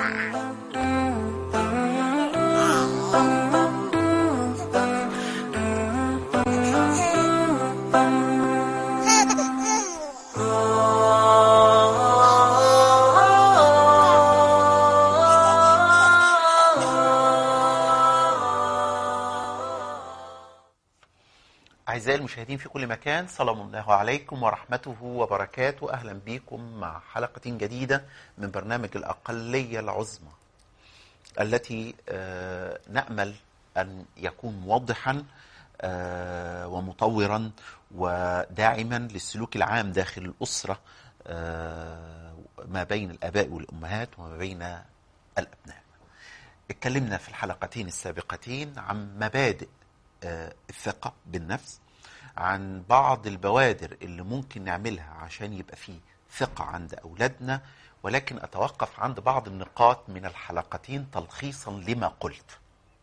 أعزائي المشاهدين في كل مكان سلام الله عليكم ورحمته وبركاته أهلا بكم مع حلقة جديدة من برنامج الأقلية العظمى التي آه، نأمل أن يكون موضحا آه، ومطورا وداعما للسلوك العام داخل الأسرة آه، ما بين الآباء والأمهات وما بين الأبناء اتكلمنا في الحلقتين السابقتين عن مبادئ آه، الثقة بالنفس عن بعض البوادر اللي ممكن نعملها عشان يبقى فيه ثقة عند أولادنا ولكن أتوقف عند بعض النقاط من الحلقتين تلخيصا لما قلت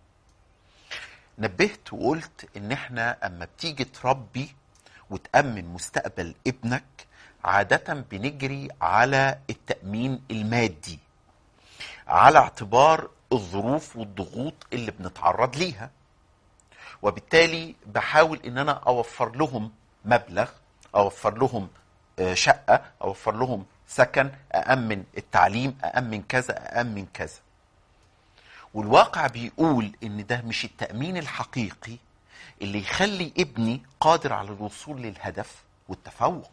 نبهت وقلت ان احنا اما بتيجي تربي وتأمن مستقبل ابنك عادة بنجري على التأمين المادي على اعتبار الظروف والضغوط اللي بنتعرض ليها وبالتالي بحاول ان انا اوفر لهم مبلغ اوفر لهم آه، شقه اوفر لهم سكن اامن التعليم اامن كذا اامن كذا والواقع بيقول ان ده مش التامين الحقيقي اللي يخلي ابني قادر على الوصول للهدف والتفوق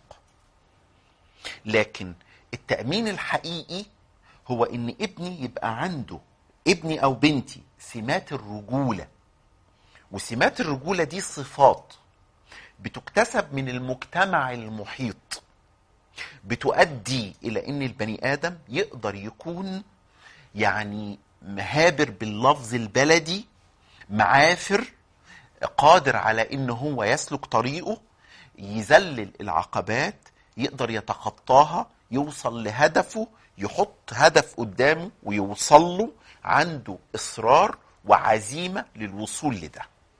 لكن التامين الحقيقي هو ان ابني يبقى عنده ابني او بنتي سمات الرجوله وسمات الرجولة دي صفات بتكتسب من المجتمع المحيط بتؤدي إلى أن البني آدم يقدر يكون يعني مهابر باللفظ البلدي معافر قادر على أن هو يسلك طريقه يذلل العقبات يقدر يتخطاها يوصل لهدفه يحط هدف قدامه ويوصل له عنده إصرار وعزيمة للوصول لده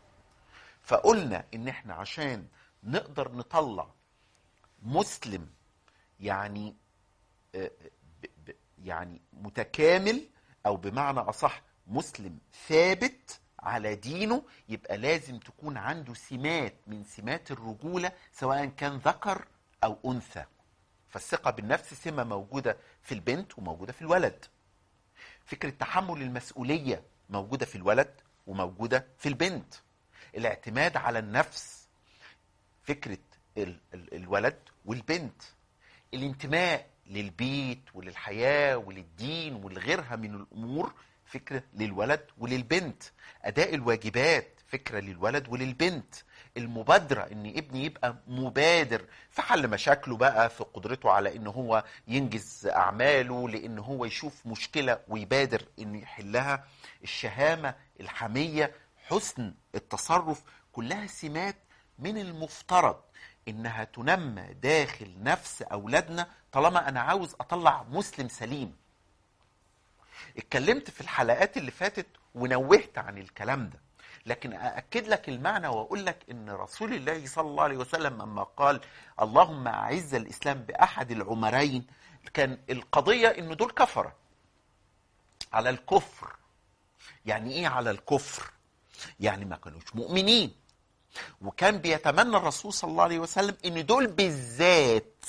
فقلنا ان احنا عشان نقدر نطلع مسلم يعني آه، ب- ب- يعني متكامل او بمعنى اصح مسلم ثابت على دينه يبقى لازم تكون عنده سمات من سمات الرجوله سواء كان ذكر او انثى فالثقه بالنفس سمه موجوده في البنت وموجوده في الولد فكره تحمل المسؤوليه موجوده في الولد وموجوده في البنت الاعتماد على النفس فكره ال- ال- الولد والبنت الانتماء للبيت وللحياه وللدين ولغيرها من الامور فكره للولد وللبنت اداء الواجبات فكره للولد وللبنت المبادره ان ابني يبقى مبادر في حل مشاكله بقى في قدرته على ان هو ينجز اعماله لان هو يشوف مشكله ويبادر انه يحلها الشهامه الحميه حسن التصرف كلها سمات من المفترض انها تنمى داخل نفس اولادنا طالما انا عاوز اطلع مسلم سليم اتكلمت في الحلقات اللي فاتت ونوهت عن الكلام ده لكن أأكد لك المعنى وأقول لك إن رسول الله صلى الله عليه وسلم لما قال اللهم أعز الإسلام بأحد العمرين كان القضية إن دول كفرة على الكفر يعني إيه على الكفر؟ يعني ما كانوش مؤمنين وكان بيتمنى الرسول صلى الله عليه وسلم ان دول بالذات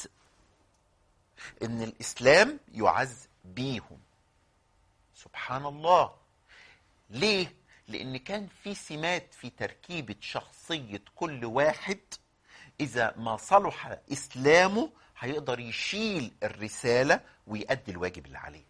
ان الاسلام يعز بيهم سبحان الله ليه لان كان في سمات في تركيبه شخصيه كل واحد اذا ما صلح اسلامه هيقدر يشيل الرساله ويؤدي الواجب اللي عليه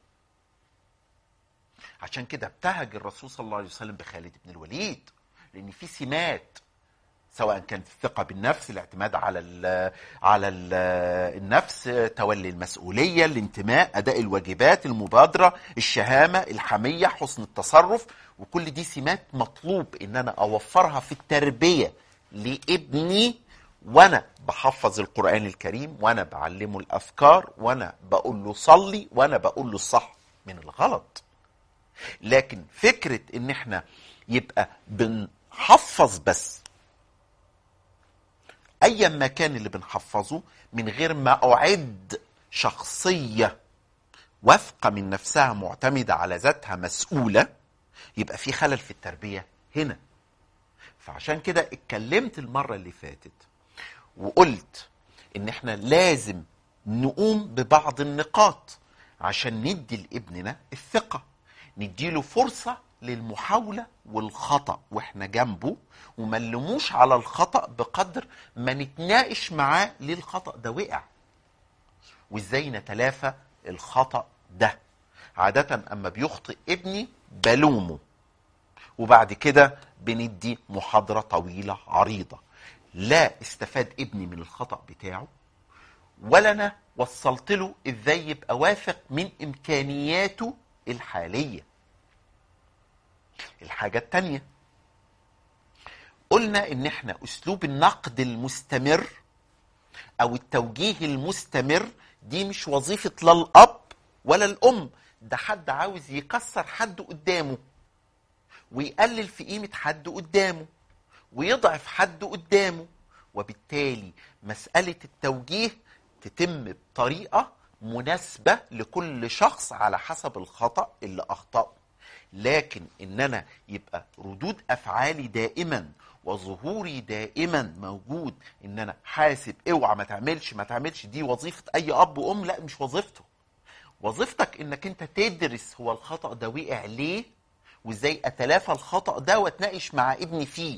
عشان كده ابتهج الرسول صلى الله عليه وسلم بخالد بن الوليد لان في سمات سواء كان في الثقه بالنفس الاعتماد على ال على ال النفس تولي المسؤوليه الانتماء اداء الواجبات المبادره الشهامه الحميه حسن التصرف وكل دي سمات مطلوب ان انا اوفرها في التربيه لابني وانا بحفظ القران الكريم وانا بعلمه الافكار وانا بقول له صلي وانا بقول له الصح من الغلط لكن فكره ان احنا يبقى بنحفظ بس ايا ما كان اللي بنحفظه من غير ما اعد شخصيه واثقه من نفسها معتمده على ذاتها مسؤوله يبقى في خلل في التربيه هنا فعشان كده اتكلمت المره اللي فاتت وقلت ان احنا لازم نقوم ببعض النقاط عشان ندي لابننا الثقه نديله فرصه للمحاوله والخطا واحنا جنبه وما نلوموش على الخطا بقدر ما نتناقش معاه ليه الخطا ده وقع وازاي نتلافى الخطا ده عاده اما بيخطئ ابني بلومه وبعد كده بندي محاضره طويله عريضه لا استفاد ابني من الخطا بتاعه ولا انا وصلت له ازاي يبقى واثق من امكانياته الحاليه الحاجه التانيه قلنا ان احنا اسلوب النقد المستمر او التوجيه المستمر دي مش وظيفه لا الاب ولا الام ده حد عاوز يكسر حد قدامه ويقلل في قيمه حد قدامه ويضعف حد قدامه وبالتالي مساله التوجيه تتم بطريقه مناسبه لكل شخص على حسب الخطا اللي اخطاه لكن ان انا يبقى ردود افعالي دائما وظهوري دائما موجود ان انا حاسب اوعى ما تعملش ما تعملش دي وظيفه اي اب وام لا مش وظيفته وظيفتك انك انت تدرس هو الخطا ده وقع ليه وازاي اتلافى الخطا ده واتناقش مع ابني فيه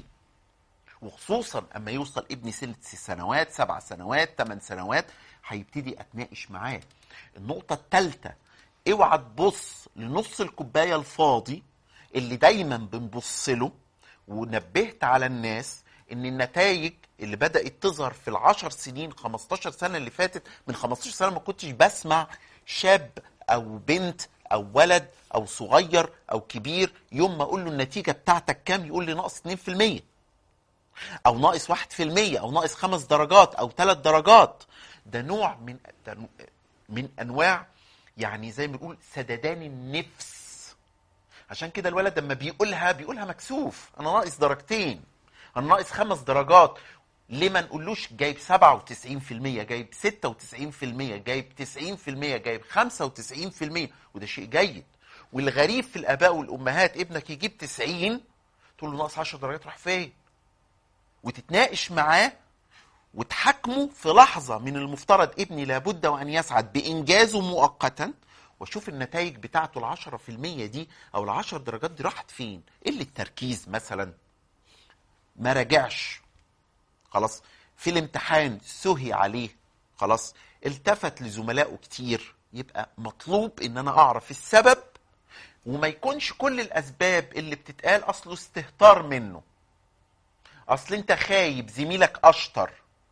وخصوصا اما يوصل ابني سن ست سنوات سبع سنوات ثمان سنوات هيبتدي اتناقش معاه النقطه الثالثه اوعى تبص لنص الكوبايه الفاضي اللي دايما بنبص له ونبهت على الناس ان النتائج اللي بدات تظهر في العشر سنين 15 سنه اللي فاتت من 15 سنه ما كنتش بسمع شاب او بنت او ولد او صغير او كبير يوم ما اقول له النتيجه بتاعتك كام يقول لي ناقص 2% او ناقص 1% او ناقص خمس درجات او ثلاث درجات ده نوع من من انواع يعني زي ما بنقول سددان النفس عشان كده الولد لما بيقولها بيقولها مكسوف انا ناقص درجتين انا ناقص خمس درجات ليه ما نقولوش جايب 97% جايب 96% جايب 90% جايب 95% وده شيء جيد والغريب في الاباء والامهات ابنك يجيب 90 تقول له ناقص 10 درجات راح فين وتتناقش معاه وتحاكمه في لحظه من المفترض ابني لابد وان يسعد بانجازه مؤقتا واشوف النتائج بتاعته العشرة في المية دي او العشر درجات دي راحت فين قلة التركيز مثلا ما راجعش خلاص في الامتحان سهي عليه خلاص التفت لزملائه كتير يبقى مطلوب ان انا اعرف السبب وما يكونش كل الاسباب اللي بتتقال اصله استهتار منه اصل انت خايب زميلك اشطر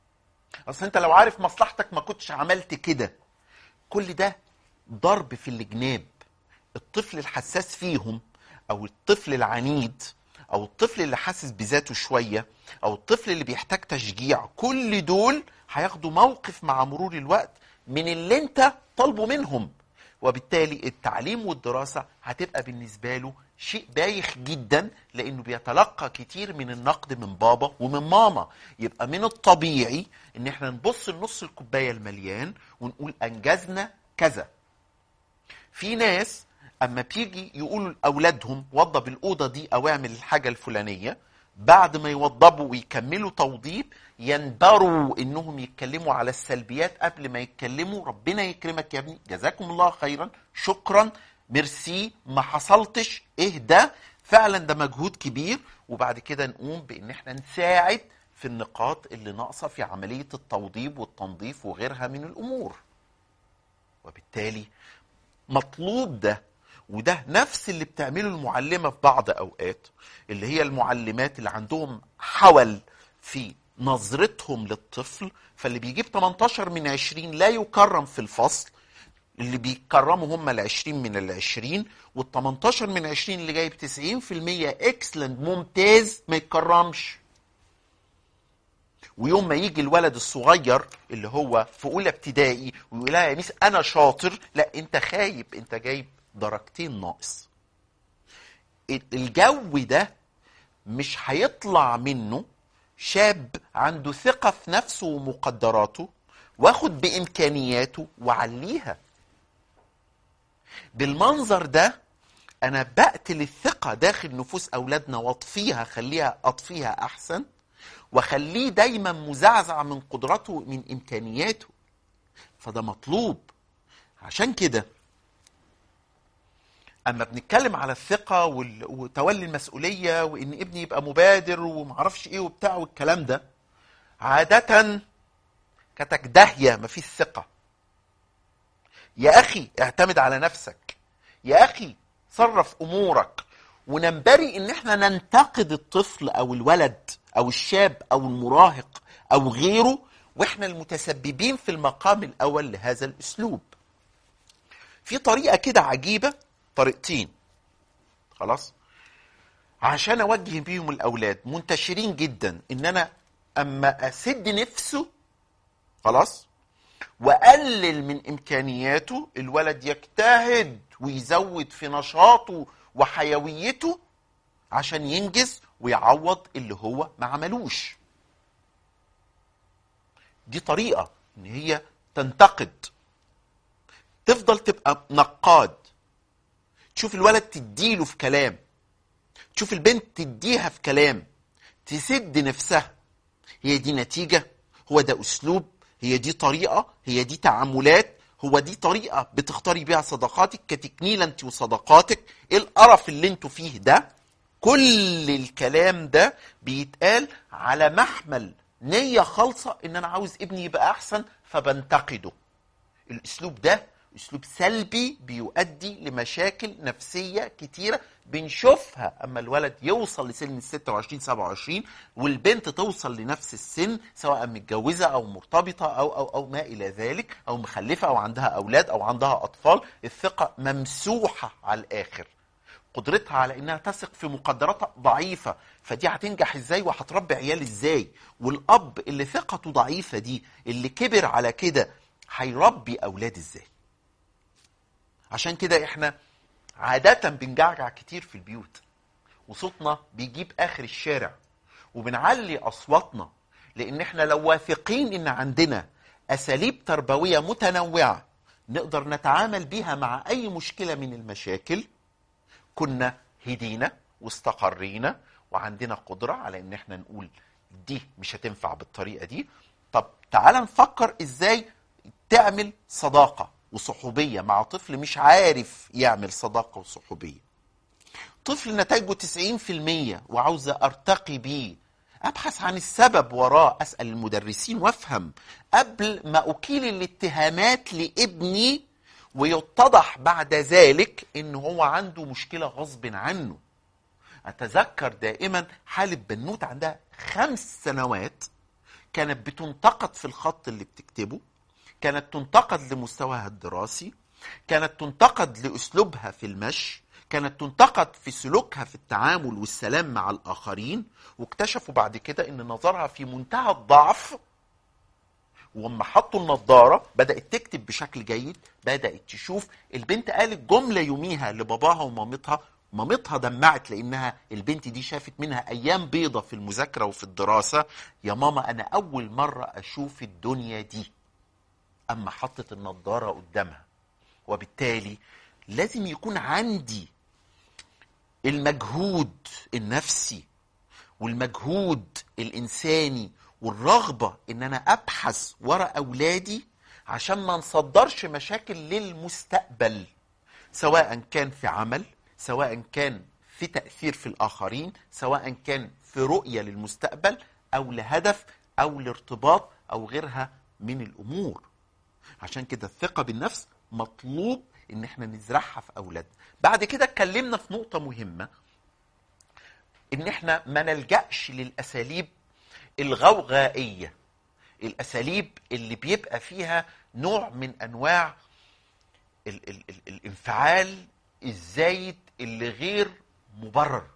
اصل انت لو عارف مصلحتك ما كنتش عملت كده كل ده ضرب في الجناب الطفل الحساس فيهم او الطفل العنيد او الطفل اللي حاسس بذاته شويه او الطفل اللي بيحتاج تشجيع كل دول هياخدوا موقف مع مرور الوقت من اللي انت طالبه منهم وبالتالي التعليم والدراسه هتبقى بالنسبه له شيء بايخ جدا لانه بيتلقى كتير من النقد من بابا ومن ماما يبقى من الطبيعي ان احنا نبص لنص الكوبايه المليان ونقول انجزنا كذا في ناس اما بيجي يقولوا لاولادهم وضب الاوضه دي او اعمل الحاجه الفلانيه بعد ما يوضبوا ويكملوا توضيب ينبروا انهم يتكلموا على السلبيات قبل ما يتكلموا ربنا يكرمك يا ابني جزاكم الله خيرا شكرا ميرسي ما حصلتش ايه ده فعلا ده مجهود كبير وبعد كده نقوم بان احنا نساعد في النقاط اللي ناقصه في عمليه التوضيب والتنظيف وغيرها من الامور وبالتالي مطلوب ده وده نفس اللي بتعمله المعلمه في بعض اوقات اللي هي المعلمات اللي عندهم حول في نظرتهم للطفل فاللي بيجيب 18 من 20 لا يكرم في الفصل اللي بيكرموا هم ال 20 من ال 20 وال 18 من 20 اللي جايب 90% اكسلنت ممتاز ما يتكرمش ويوم ما يجي الولد الصغير اللي هو في اولى ابتدائي ويقول لها يا ميس انا شاطر لا انت خايب انت جايب درجتين ناقص الجو ده مش هيطلع منه شاب عنده ثقة في نفسه ومقدراته واخد بإمكانياته وعليها بالمنظر ده انا بقتل الثقه داخل نفوس اولادنا واطفيها خليها اطفيها احسن واخليه دايما مزعزع من قدرته من امكانياته فده مطلوب عشان كده اما بنتكلم على الثقه وال- وتولي المسؤوليه وان ابني يبقى مبادر ومعرفش ايه وبتاع والكلام ده عاده كتك داهيه مفيش ثقه يا اخي اعتمد على نفسك يا اخي صرف امورك وننبري ان احنا ننتقد الطفل او الولد او الشاب او المراهق او غيره واحنا المتسببين في المقام الاول لهذا الاسلوب في طريقه كده عجيبه طريقتين خلاص عشان اوجه بيهم الاولاد منتشرين جدا ان انا اما اسد نفسه خلاص واقلل من امكانياته الولد يجتهد ويزود في نشاطه وحيويته عشان ينجز ويعوض اللي هو ما عملوش دي طريقه ان هي تنتقد تفضل تبقى نقاد تشوف الولد تديله في كلام تشوف البنت تديها في كلام تسد نفسها هي دي نتيجة هو ده أسلوب هي دي طريقة هي دي تعاملات هو دي طريقة بتختاري بيها صداقاتك كتكنيلة انت وصداقاتك ايه القرف اللي انتوا فيه ده كل الكلام ده بيتقال على محمل نية خالصة ان انا عاوز ابني يبقى احسن فبنتقده الاسلوب ده اسلوب سلبي بيؤدي لمشاكل نفسيه كتيره بنشوفها اما الولد يوصل لسن ال 26 27 والبنت توصل لنفس السن سواء متجوزه او مرتبطه او او او ما الى ذلك او مخلفه او عندها اولاد او عندها اطفال الثقه ممسوحه على الاخر قدرتها على انها تثق في مقدراتها ضعيفه فدي هتنجح ازاي وهتربي عيال ازاي والاب اللي ثقته ضعيفه دي اللي كبر على كده هيربي اولاد ازاي عشان كده احنا عادة بنجعجع كتير في البيوت وصوتنا بيجيب اخر الشارع وبنعلي اصواتنا لان احنا لو واثقين ان عندنا اساليب تربوية متنوعة نقدر نتعامل بيها مع اي مشكلة من المشاكل كنا هدينا واستقرينا وعندنا قدرة على ان احنا نقول دي مش هتنفع بالطريقة دي طب تعال نفكر ازاي تعمل صداقة وصحوبية مع طفل مش عارف يعمل صداقة وصحوبية طفل نتائجه 90% وعاوز ارتقي بيه ابحث عن السبب وراه اسال المدرسين وافهم قبل ما اكيل الاتهامات لابني ويتضح بعد ذلك ان هو عنده مشكله غصب عنه اتذكر دائما حاله بنوت عندها خمس سنوات كانت بتنتقد في الخط اللي بتكتبه كانت تنتقد لمستواها الدراسي كانت تنتقد لاسلوبها في المشي كانت تنتقد في سلوكها في التعامل والسلام مع الاخرين واكتشفوا بعد كده ان نظرها في منتهى الضعف وما حطوا النضاره بدات تكتب بشكل جيد بدات تشوف البنت قالت جمله يوميها لباباها ومامتها مامتها دمعت لانها البنت دي شافت منها ايام بيضه في المذاكره وفي الدراسه يا ماما انا اول مره اشوف الدنيا دي اما حطت النضاره قدامها وبالتالي لازم يكون عندي المجهود النفسي والمجهود الانساني والرغبه ان انا ابحث ورا اولادي عشان ما نصدرش مشاكل للمستقبل سواء كان في عمل سواء كان في تاثير في الاخرين سواء كان في رؤيه للمستقبل او لهدف او لارتباط او غيرها من الامور عشان كده الثقه بالنفس مطلوب ان احنا نزرعها في اولادنا بعد كده اتكلمنا في نقطه مهمه ان احنا ما نلجاش للاساليب الغوغائيه الاساليب اللي بيبقى فيها نوع من انواع ال ال ال الانفعال الزايد اللي غير مبرر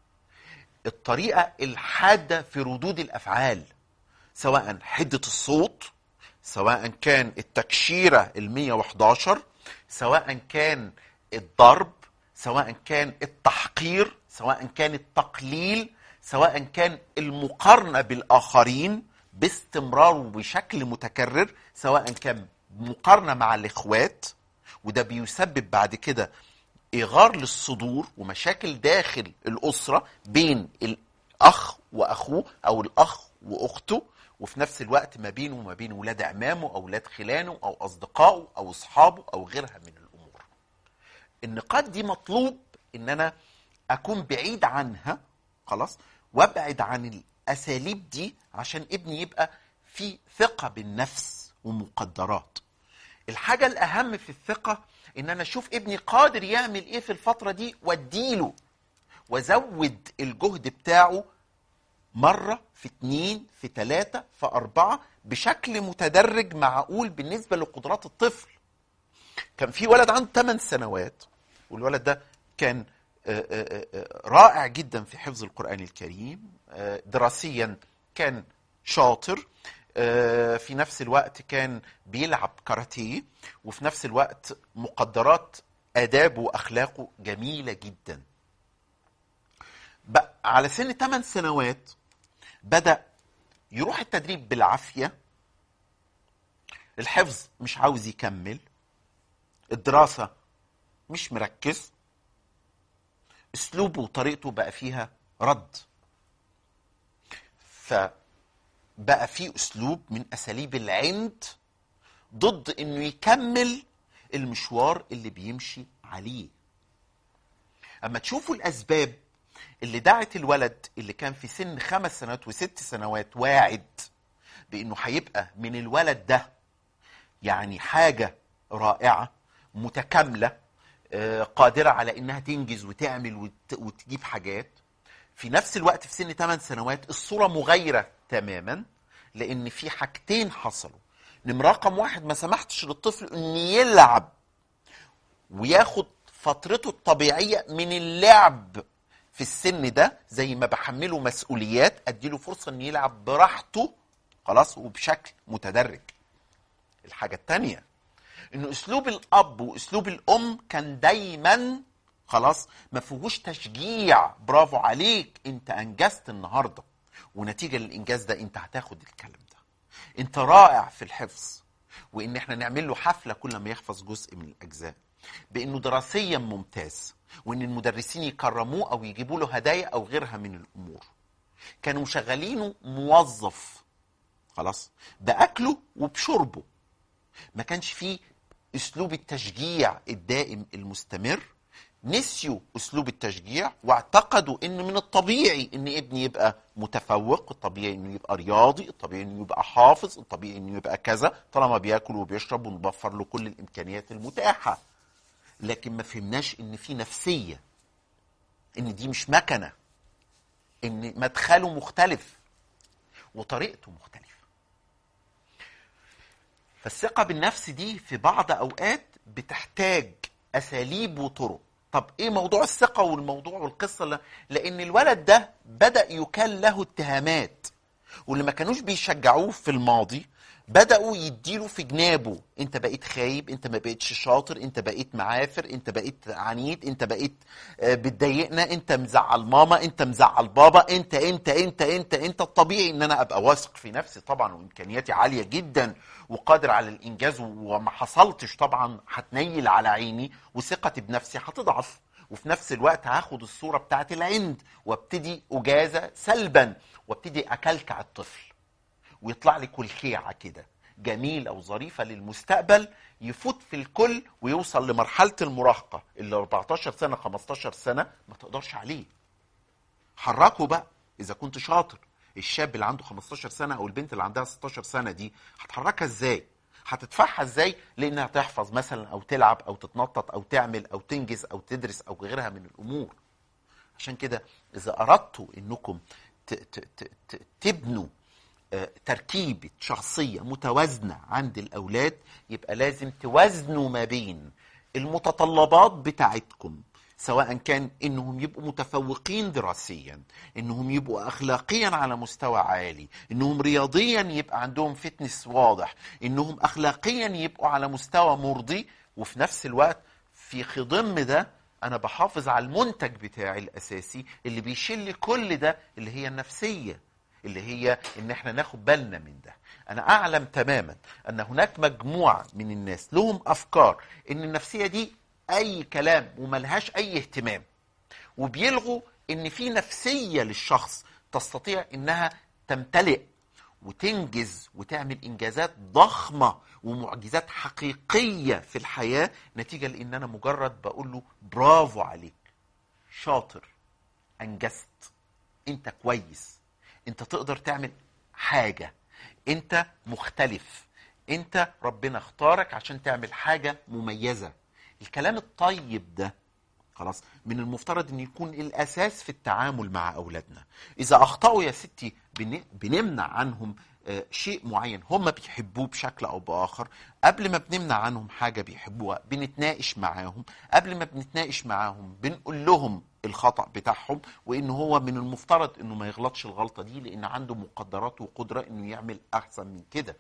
الطريقه الحاده في ردود الافعال سواء حده الصوت سواء كان التكشيره ال 111 سواء كان الضرب سواء كان التحقير سواء كان التقليل سواء كان المقارنه بالاخرين باستمرار وبشكل متكرر سواء كان مقارنه مع الاخوات وده بيسبب بعد كده إغار للصدور ومشاكل داخل الأسرة بين الأخ وأخوه أو الأخ وأخته وفي نفس الوقت ما بينه وما بين ولاد عمامه أو ولاد خلانه أو أصدقائه أو أصحابه أو غيرها من الأمور النقاط دي مطلوب إن أنا أكون بعيد عنها خلاص وابعد عن الأساليب دي عشان ابني يبقى في ثقة بالنفس ومقدرات الحاجة الأهم في الثقة إن أنا أشوف ابني قادر يعمل إيه في الفترة دي وأديله وأزود الجهد بتاعه مرة في اتنين في تلاتة في أربعة بشكل متدرج معقول بالنسبة لقدرات الطفل كان في ولد عنده 8 سنوات والولد ده كان آه، آه، آه، رائع جدا في حفظ القرآن الكريم آه، دراسيا كان شاطر آه، في نفس الوقت كان بيلعب كاراتيه وفي نفس الوقت مقدرات آدابه وأخلاقه جميلة جدا بقى على سن 8 سنوات بدأ يروح التدريب بالعافية الحفظ مش عاوز يكمل الدراسة مش مركز اسلوبه وطريقته بقى فيها رد فبقى في اسلوب من اساليب العند ضد انه يكمل المشوار اللي بيمشي عليه اما تشوفوا الاسباب اللي دعت الولد اللي كان في سن خمس سنوات وست سنوات واعد بانه هيبقى من الولد ده يعني حاجه رائعه متكامله آه، قادره على انها تنجز وتعمل وت- وتجيب حاجات في نفس الوقت في سن 8 سنوات الصوره مغايره تماما لان في حاجتين حصلوا نمرة رقم واحد ما سمحتش للطفل ان يلعب وياخد فترته الطبيعيه من اللعب في السن ده زي ما بحمله مسؤوليات اديله فرصه ان يلعب براحته خلاص وبشكل متدرج الحاجه الثانيه انه اسلوب الاب واسلوب الام كان دايما خلاص ما فيهوش تشجيع برافو عليك انت انجزت النهارده ونتيجه للانجاز ده انت هتاخد الكلام ده انت رائع في الحفظ وان احنا نعمل له حفله كل ما يحفظ جزء من الاجزاء بانه دراسيا ممتاز وان المدرسين يكرموه او يجيبوا له هدايا او غيرها من الامور كانوا مشغلينه موظف خلاص باكله وبشربه ما كانش فيه اسلوب التشجيع الدائم المستمر نسيوا اسلوب التشجيع واعتقدوا ان من الطبيعي ان ابني يبقى متفوق الطبيعي انه يبقى رياضي الطبيعي انه يبقى حافظ الطبيعي انه يبقى كذا طالما بياكل وبيشرب ونوفر له كل الامكانيات المتاحه لكن ما فهمناش ان في نفسيه ان دي مش مكنه ان مدخله مختلف وطريقته مختلفه فالثقة بالنفس دي في بعض أوقات بتحتاج أساليب وطرق طب إيه موضوع الثقة والموضوع والقصة اللي لأن الولد ده بدأ يكال له اتهامات واللي ما كانوش بيشجعوه في الماضي بدأوا يديله في جنابه انت بقيت خايب انت ما بقيتش شاطر انت بقيت معافر انت بقيت عنيد انت بقيت آه، بتضايقنا انت مزعل ماما انت مزعل بابا انت انت انت انت انت الطبيعي ان انا ابقى واثق في نفسي طبعا وامكانياتي عاليه جدا وقادر على الانجاز وما حصلتش طبعا هتنيل على عيني وثقتي بنفسي هتضعف وفي نفس الوقت هاخد الصوره بتاعت العند وابتدي اجازه سلبا وابتدي اكلكع الطفل ويطلع لي كلكيعه كده جميله وظريفه للمستقبل يفوت في الكل ويوصل لمرحله المراهقه اللي 14 سنه 15 سنه ما تقدرش عليه حركه بقى اذا كنت شاطر الشاب اللي عنده 15 سنه او البنت اللي عندها 16 سنه دي هتحركها ازاي هتدفعها ازاي لانها تحفظ مثلا او تلعب او تتنطط او تعمل او تنجز او تدرس او غيرها من الامور عشان كده اذا اردتوا انكم ت- ت- ت- ت- تبنوا آه، تركيبة شخصية متوازنة عند الأولاد يبقى لازم توازنوا ما بين المتطلبات بتاعتكم سواء كان انهم يبقوا متفوقين دراسيا انهم يبقوا اخلاقيا على مستوى عالي انهم رياضيا يبقى عندهم فتنس واضح انهم اخلاقيا يبقوا على مستوى مرضي وفي نفس الوقت في خضم ده انا بحافظ على المنتج بتاعي الاساسي اللي بيشيل لي كل ده اللي هي النفسيه اللي هي ان احنا ناخد بالنا من ده انا اعلم تماما ان هناك مجموعه من الناس لهم افكار ان النفسيه دي اي كلام وملهاش اي اهتمام وبيلغوا ان في نفسيه للشخص تستطيع انها تمتلئ وتنجز وتعمل انجازات ضخمه ومعجزات حقيقيه في الحياه نتيجه لان انا مجرد بقول له برافو عليك شاطر انجزت انت كويس انت تقدر تعمل حاجه انت مختلف انت ربنا اختارك عشان تعمل حاجه مميزه الكلام الطيب ده خلاص من المفترض ان يكون الاساس في التعامل مع اولادنا اذا اخطاوا يا ستي بن- بنمنع عنهم آه، شيء معين هم بيحبوه بشكل او باخر قبل ما بنمنع عنهم حاجه بيحبوها بنتناقش معاهم قبل ما بنتناقش معاهم بنقول لهم الخطا بتاعهم وان هو من المفترض انه ما يغلطش الغلطه دي لان عنده مقدرات وقدره انه يعمل احسن من كده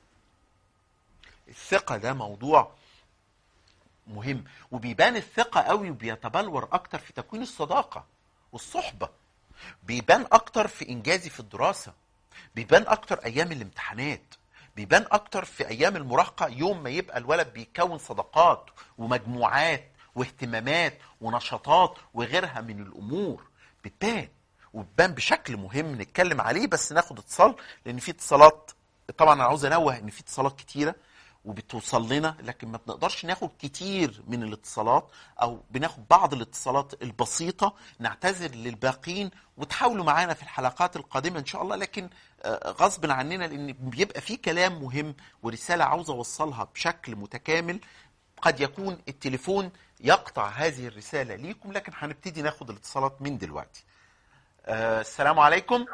الثقه ده موضوع مهم وبيبان الثقة قوي وبيتبلور أكتر في تكوين الصداقة والصحبة بيبان أكتر في إنجازي في الدراسة بيبان أكتر أيام الامتحانات بيبان أكتر في أيام المراهقة يوم ما يبقى الولد بيكون صداقات ومجموعات واهتمامات ونشاطات وغيرها من الأمور بتبان وبتبان بشكل مهم نتكلم عليه بس ناخد اتصال لأن في اتصالات طبعا أنا عاوز أنوه إن في اتصالات كتيرة وبتوصل لنا لكن ما بنقدرش ناخد كتير من الاتصالات او بناخد بعض الاتصالات البسيطه نعتذر للباقين وتحاولوا معانا في الحلقات القادمه ان شاء الله لكن آه، غصب عننا لان بيبقى في كلام مهم ورساله عاوز اوصلها بشكل متكامل قد يكون التليفون يقطع هذه الرساله ليكم لكن هنبتدي ناخد الاتصالات من دلوقتي آه، السلام عليكم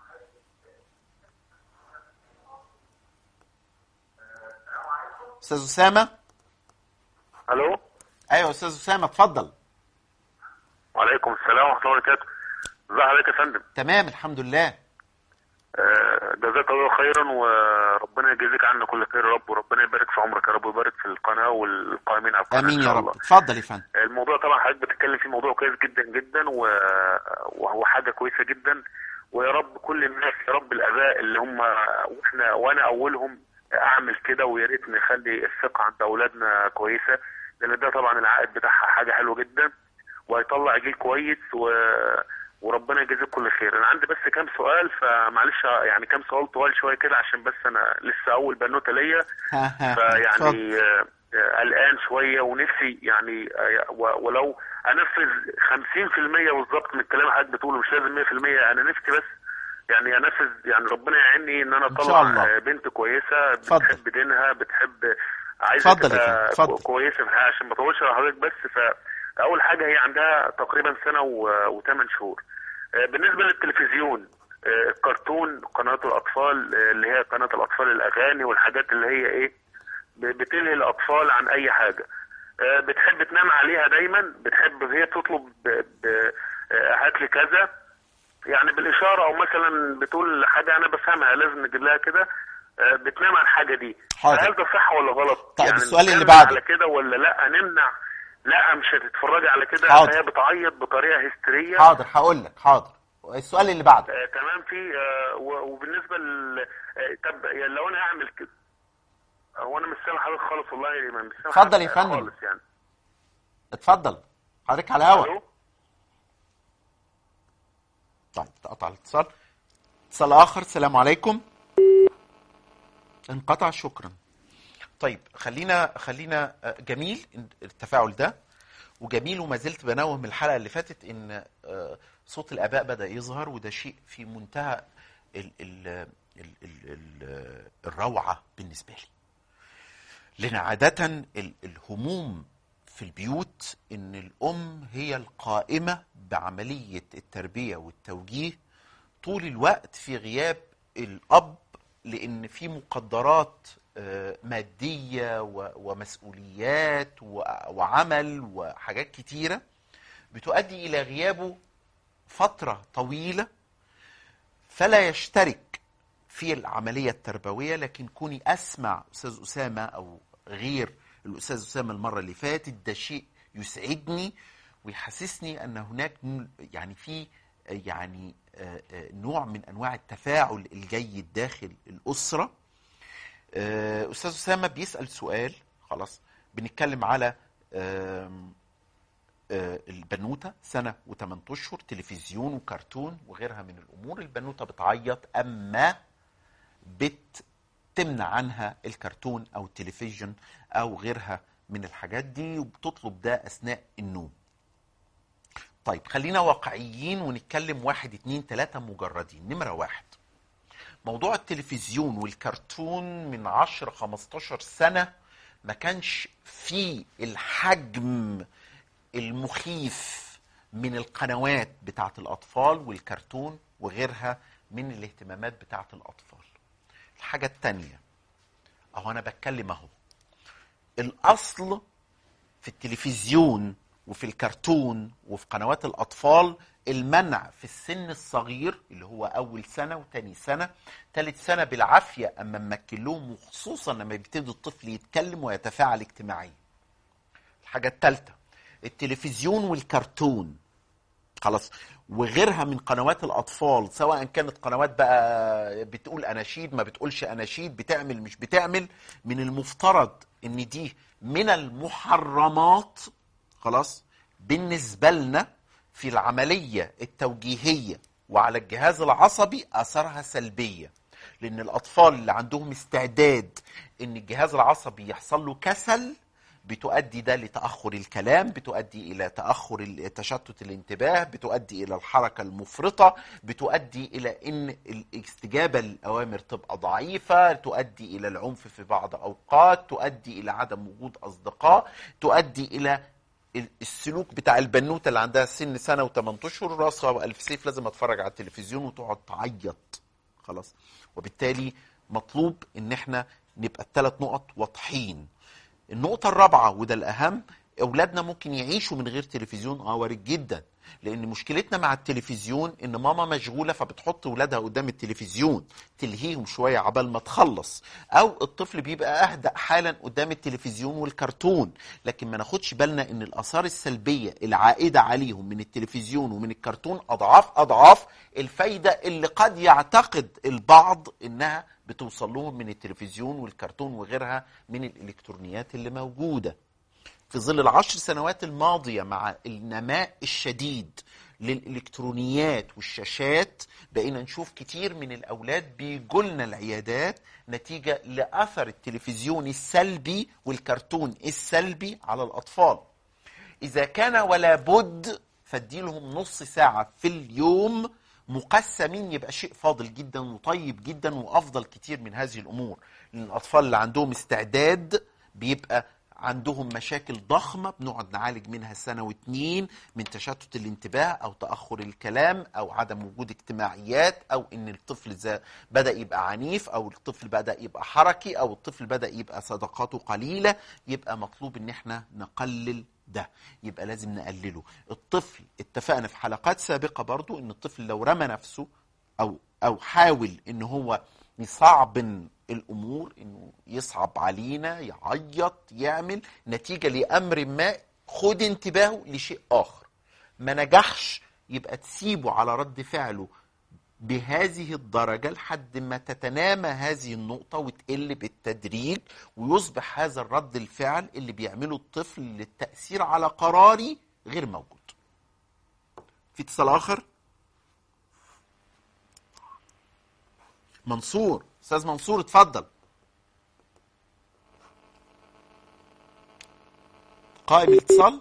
استاذ اسامه الو ايوه استاذ اسامه اتفضل وعليكم السلام ورحمه الله وبركاته ازي حضرتك يا فندم تمام الحمد لله آه، جزاك الله خيرا وربنا يجزيك عنا كل خير يا رب وربنا يبارك في عمرك يا رب ويبارك في القناه والقائمين على القناه امين إن يا شاء رب الله. اتفضل يا فندم الموضوع طبعا حضرتك بتتكلم فيه موضوع كويس جدا جدا و... وهو حاجه كويسه جدا ويا رب كل الناس يا رب الاباء اللي هم واحنا وانا اولهم اعمل كده ويا ريت نخلي الثقه عند اولادنا كويسه لان ده طبعا العائد بتاعها حاجه حلوه جدا وهيطلع جيل كويس و... وربنا يجازيك كل خير انا عندي بس كام سؤال فمعلش يعني كام سؤال طوال شويه كده عشان بس انا لسه اول بنوته ليا اتفضل. فيعني آه، آه، قلقان شويه ونفسي يعني آه، و- ولو انفذ 50% بالظبط من الكلام اللي حضرتك بتقوله مش لازم 100% انا نفسي بس يعني انفذ يعني ربنا يعيني ان انا إن شاء اطلع الله. آه، بنت كويسه اتفضل. بتحب دينها بتحب عايزه اتفضل يا تبقى فندم، اتفضل. كويسه في الحياه عشان ما اطولش على حضرتك بس فاول حاجه هي عندها تقريبا سنه وثمان شهور آه، بالنسبه للتلفزيون آه، الكرتون قناه الاطفال آه، اللي هي قناه الاطفال الاغاني والحاجات اللي هي ايه ب- بتلهي الاطفال عن اي حاجه آه، بتحب تنام عليها دايما بتحب هي تطلب ب- ب- آه، هات لي كذا يعني بالاشاره او مثلا بتقول حاجه انا بفهمها لازم نجيب لها كده آه، بتنام على الحاجه دي حاضر. هل ده صح ولا غلط طيب، يعني السؤال اللي نكمل بعده. على كده ولا لا نمنع لا مش هتتفرجي على كده حاضر. هي بتعيط بطريقه هستيريه حاضر هقول لك حاضر السؤال اللي بعده آه تمام في آه و- وبالنسبه ل آه طب يعني لو انا اعمل كده هو انا مش سامع حضرتك خالص والله يا إمام، مش سامع اتفضل يا حضرتك فندم. خالص يعني اتفضل حضرتك على الهوا ألو؟ طيب تقطع الاتصال اتصال اخر السلام عليكم انقطع شكرا طيب خلينا خلينا آه، جميل التفاعل ده وجميل وما زلت بنوه من الحلقه اللي فاتت ان آه، صوت الاباء بدا يظهر وده شيء في منتهى ال ال ال ال ال الروعه بالنسبه لي لان عاده ال- الهموم في البيوت ان الام هي القائمه بعمليه التربيه والتوجيه طول الوقت في غياب الاب لان في مقدرات آه، ماديه و- ومسؤوليات و- وعمل وحاجات كتيره بتؤدي الى غيابه فتره طويله فلا يشترك في العملية التربوية لكن كوني أسمع أستاذ أسامة أو غير الأستاذ أسامة المرة اللي فاتت ده شيء يسعدني ويحسسني أن هناك م- يعني في يعني آه، آه، نوع من انواع التفاعل الجيد داخل الاسره آه، استاذ اسامه بيسال سؤال خلاص بنتكلم على آم، آه، البنوته سنه و8 اشهر تلفزيون وكرتون وغيرها من الامور البنوته بتعيط اما بتمنع عنها الكرتون او التلفزيون او غيرها من الحاجات دي وبتطلب ده اثناء النوم طيب خلينا واقعيين ونتكلم واحد اتنين تلاتة مجردين نمرة واحد موضوع التلفزيون والكرتون من عشر خمستاشر سنة ما كانش فيه الحجم المخيف من القنوات بتاعت الأطفال والكرتون وغيرها من الاهتمامات بتاعت الأطفال الحاجة التانية أهو أنا بتكلم أهو الأصل في التلفزيون وفي الكرتون وفي قنوات الأطفال المنع في السن الصغير اللي هو أول سنة وتاني سنة تالت سنة بالعافية أما نمكن لهم وخصوصا لما يبتدي الطفل يتكلم ويتفاعل اجتماعيا الحاجة التالتة التلفزيون والكرتون خلاص وغيرها من قنوات الاطفال سواء كانت قنوات بقى بتقول اناشيد ما بتقولش اناشيد بتعمل مش بتعمل من المفترض ان دي من المحرمات خلاص بالنسبه لنا في العمليه التوجيهيه وعلى الجهاز العصبي اثرها سلبيه لان الاطفال اللي عندهم استعداد ان الجهاز العصبي يحصل له كسل بتؤدي ده لتأخر الكلام بتؤدي إلى تأخر ال- تشتت الانتباه بتؤدي إلى الحركة المفرطة بتؤدي إلى أن الاستجابة للأوامر تبقى ضعيفة تؤدي إلى العنف في بعض أوقات تؤدي إلى عدم وجود أصدقاء تؤدي إلى ال- السلوك بتاع البنوتة اللي عندها سن سنة وثمان أشهر راسها وألف سيف لازم أتفرج على التلفزيون وتقعد تعيط خلاص وبالتالي مطلوب ان احنا نبقى الثلاث نقط واضحين النقطة الرابعة وده الأهم أولادنا ممكن يعيشوا من غير تلفزيون اه وارد جدا لأن مشكلتنا مع التلفزيون إن ماما مشغولة فبتحط ولادها قدام التلفزيون تلهيهم شوية عبال ما تخلص أو الطفل بيبقى أهدأ حالا قدام التلفزيون والكرتون لكن ما ناخدش بالنا إن الآثار السلبية العائدة عليهم من التلفزيون ومن الكرتون أضعاف أضعاف الفايدة اللي قد يعتقد البعض إنها بتوصل لهم من التلفزيون والكرتون وغيرها من الإلكترونيات اللي موجودة في ظل العشر سنوات الماضية مع النماء الشديد للإلكترونيات والشاشات بقينا نشوف كتير من الأولاد بيجولنا العيادات نتيجة لأثر التلفزيون السلبي والكرتون السلبي على الأطفال إذا كان ولا بد فاديلهم نص ساعة في اليوم مقسمين يبقى شيء فاضل جدا وطيب جدا وأفضل كتير من هذه الأمور لأن الأطفال اللي عندهم استعداد بيبقى عندهم مشاكل ضخمة بنقعد نعالج منها سنة واتنين من تشتت الانتباه أو تأخر الكلام أو عدم وجود اجتماعيات أو إن الطفل زي بدأ يبقى عنيف أو الطفل بدأ يبقى حركي أو الطفل بدأ يبقى صداقاته قليلة يبقى مطلوب إن احنا نقلل ده يبقى لازم نقلله الطفل اتفقنا في حلقات سابقة برضو إن الطفل لو رمى نفسه أو أو حاول إن هو يصعبن الامور انه يصعب علينا يعيط يعمل نتيجه لامر ما خد انتباهه لشيء اخر ما نجحش يبقى تسيبه على رد فعله بهذه الدرجه لحد ما تتنامى هذه النقطه وتقل بالتدريج ويصبح هذا الرد الفعل اللي بيعمله الطفل للتاثير على قراري غير موجود في اتصال اخر منصور استاذ منصور اتفضل قائم الاتصال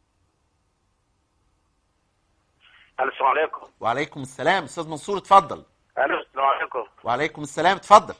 الو السلام عليكم وعليكم السلام استاذ منصور اتفضل الو السلام عليكم وعليكم السلام اتفضل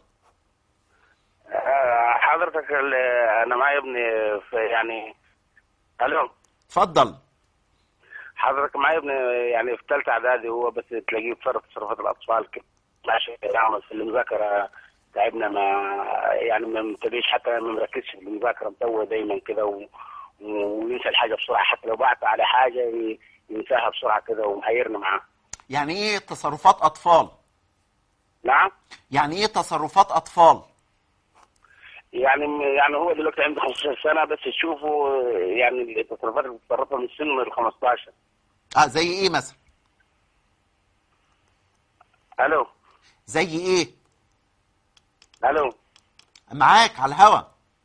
آه، حضرتك ال- انا معايا ابني في يعني الو اتفضل حضرتك معايا ابني يعني في ثالثه اعدادي هو بس تلاقيه بيتصرف تصرفات الاطفال كده ماشي يعمل في المذاكره تعبنا ما يعني ما متبيش حتى ما مركزش في المذاكره متوه دايما كده و... وينسى الحاجه بسرعه حتى لو بعت على حاجه ي- ينساها بسرعه كده ومحيرنا معاه يعني ايه تصرفات اطفال نعم يعني ايه تصرفات اطفال يعني يعني هو دلوقتي عنده 15 سنه بس تشوفه يعني التصرفات اللي بيتصرفها من سن ال 15 اه زي ايه مثلا الو زي ايه الو معاك على الهوا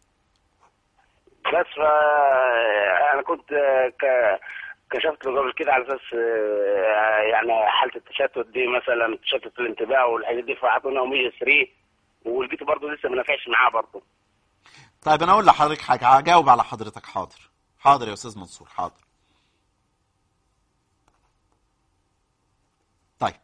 بس فا انا كنت ك... كشفت له قبل كده على اساس آه، يعني حاله التشتت دي مثلا تشتت الانتباه والحاجات دي فاعطونا اوميجا 3 ولقيته برضه لسه ما نفعش معاه برضه طيب انا اقول لحضرتك حاجه هجاوب على حضرتك حاضر حاضر يا استاذ منصور حاضر طيب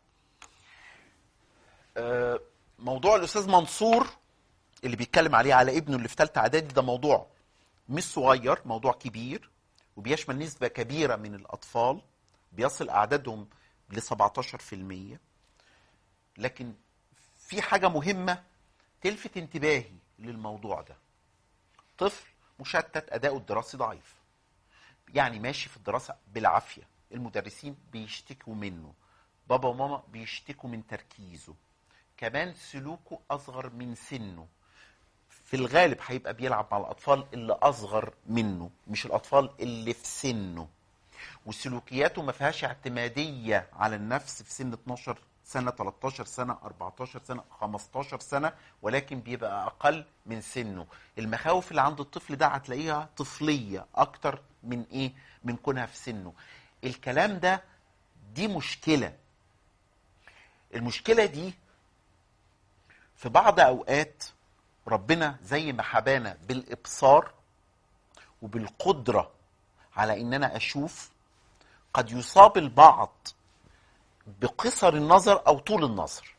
آه، موضوع الاستاذ منصور اللي بيتكلم عليه على ابنه اللي في ثالثه اعدادي ده موضوع مش صغير موضوع كبير وبيشمل نسبه كبيره من الاطفال بيصل اعدادهم ل 17% لكن في حاجه مهمه تلفت انتباهي للموضوع ده طفل مشتت اداؤه الدراسي ضعيف يعني ماشي في الدراسه بالعافيه المدرسين بيشتكوا منه بابا وماما بيشتكوا من تركيزه كمان سلوكه اصغر من سنه في الغالب هيبقى بيلعب مع الاطفال اللي اصغر منه مش الاطفال اللي في سنه وسلوكياته ما فيهاش اعتماديه على النفس في سن 12 سنه 13 سنه 14 سنه 15 سنه ولكن بيبقى اقل من سنه المخاوف اللي عند الطفل ده هتلاقيها طفليه اكتر من ايه من كونها في سنه الكلام ده دي مشكله المشكله دي في بعض اوقات ربنا زي ما حبانا بالابصار وبالقدره على ان انا اشوف قد يصاب البعض بقصر النظر او طول النظر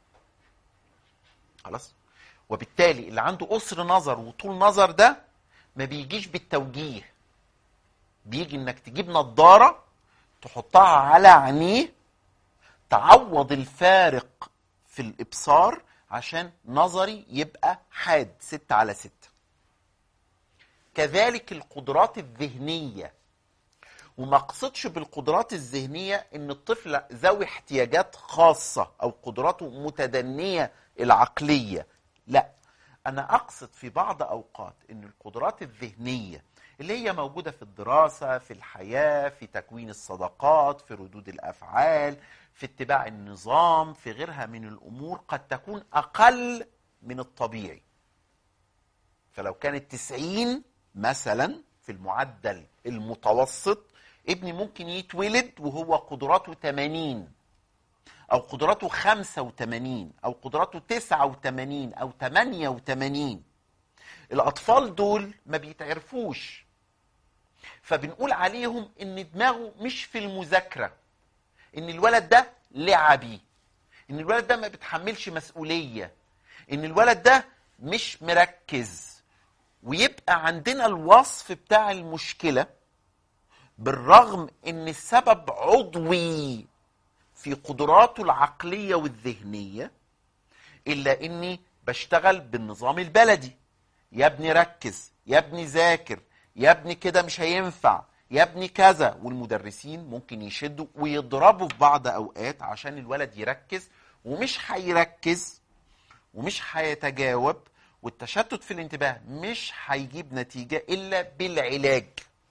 خلاص وبالتالي اللي عنده قصر نظر وطول نظر ده ما بيجيش بالتوجيه بيجي انك تجيب نظاره تحطها على عينيه تعوض الفارق في الابصار عشان نظري يبقى حاد ستة على ستة كذلك القدرات الذهنية وما اقصدش بالقدرات الذهنية ان الطفل ذوي احتياجات خاصة او قدراته متدنية العقلية لا انا اقصد في بعض اوقات ان القدرات الذهنية اللي هي موجودة في الدراسة في الحياة في تكوين الصداقات في ردود الافعال في اتباع النظام في غيرها من الامور قد تكون اقل من الطبيعي فلو كانت 90 مثلا في المعدل المتوسط ابني ممكن يتولد وهو قدراته 80 او قدراته 85 او قدراته 89 او 88 الاطفال دول ما بيتعرفوش فبنقول عليهم ان دماغه مش في المذاكره ان الولد ده لعبي ان الولد ده ما بيتحملش مسؤوليه ان الولد ده مش مركز ويبقى عندنا الوصف بتاع المشكله بالرغم ان السبب عضوي في قدراته العقليه والذهنيه الا اني بشتغل بالنظام البلدي يا ابني ركز يا ابني ذاكر يا ابني كده مش هينفع يا ابني كذا والمدرسين ممكن يشدوا ويضربوا في بعض اوقات عشان الولد يركز ومش هيركز ومش هيتجاوب والتشتت في الانتباه مش هيجيب نتيجة إلا بالعلاج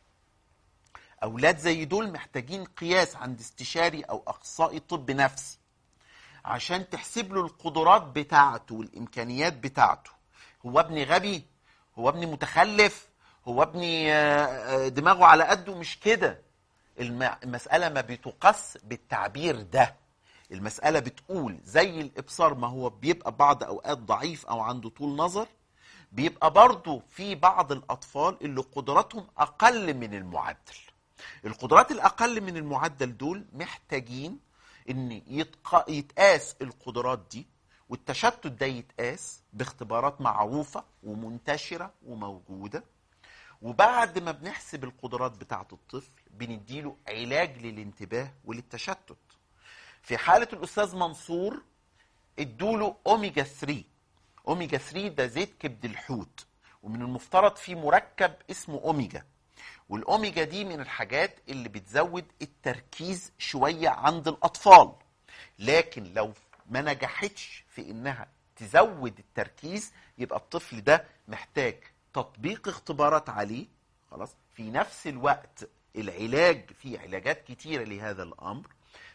أولاد زي دول محتاجين قياس عند استشاري أو أخصائي طب نفسي عشان تحسب له القدرات بتاعته والإمكانيات بتاعته هو ابني غبي هو ابني متخلف هو ابني آه، آه، دماغه على قده مش كده الم- المسألة ما بتقاس بالتعبير ده المسألة بتقول زي الإبصار ما هو بيبقى بعض أوقات ضعيف أو عنده طول نظر بيبقى برضه في بعض الأطفال اللي قدراتهم أقل من المعدل القدرات الأقل من المعدل دول محتاجين إن يتق... يتقاس القدرات دي والتشتت ده يتقاس باختبارات معروفة ومنتشرة وموجودة وبعد ما بنحسب القدرات بتاعة الطفل بنديله علاج للانتباه وللتشتت في حالة الأستاذ منصور ادوله أوميجا 3 أوميجا 3 ده زيت كبد الحوت ومن المفترض فيه مركب اسمه أوميجا والأوميجا دي من الحاجات اللي بتزود التركيز شوية عند الأطفال لكن لو ما نجحتش في إنها تزود التركيز يبقى الطفل ده محتاج تطبيق اختبارات عليه خلاص في نفس الوقت العلاج في علاجات كتيرة لهذا الأمر